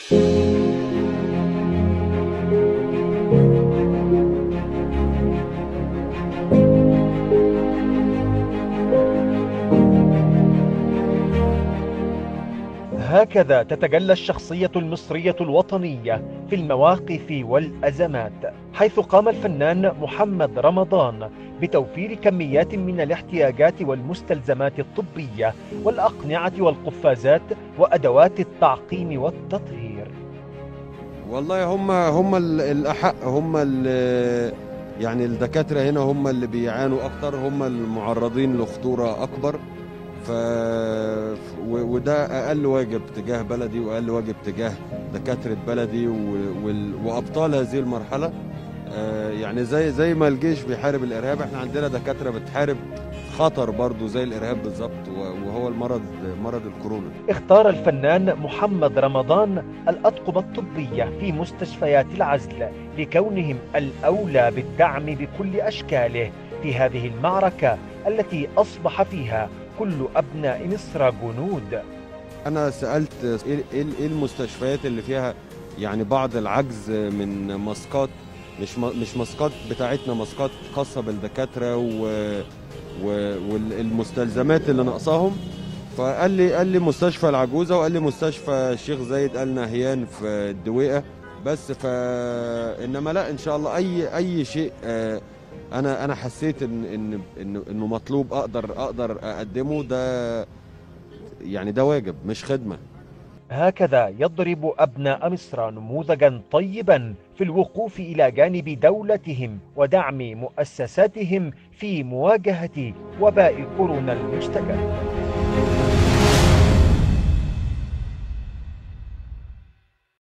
هكذا تتجلى الشخصية المصرية الوطنية في المواقف والأزمات حيث قام الفنان محمد رمضان بتوفير كميات من الاحتياجات والمستلزمات الطبية والأقنعة والقفازات وأدوات التعقيم والتطهير والله هم هم الأحق هم يعني الدكاترة هنا هم اللي بيعانوا أكتر هم المعرضين لخطورة أكبر ف وده اقل واجب تجاه بلدي واقل واجب تجاه دكاتره بلدي وابطال هذه المرحله يعني زي زي ما الجيش بيحارب الارهاب احنا عندنا دكاتره بتحارب خطر برضه زي الارهاب بالظبط وهو المرض مرض الكورونا اختار الفنان محمد رمضان الاطقم الطبيه في مستشفيات العزل لكونهم الاولى بالدعم بكل اشكاله في هذه المعركه التي اصبح فيها كل أبناء مصر جنود أنا سألت إيه المستشفيات اللي فيها يعني بعض العجز من ماسكات مش مش ماسكات بتاعتنا ماسكات خاصة بالدكاترة و والمستلزمات اللي ناقصاهم فقال لي قال لي مستشفى العجوزة وقال لي مستشفى الشيخ زايد قال نهيان في الدويقة بس فإنما لا إن شاء الله أي أي شيء انا انا حسيت ان ان انه انه مطلوب اقدر اقدر اقدمه ده يعني ده واجب مش خدمه هكذا يضرب أبناء مصر نموذجا طيبا في الوقوف إلى جانب دولتهم ودعم مؤسساتهم في مواجهة وباء كورونا المشتكى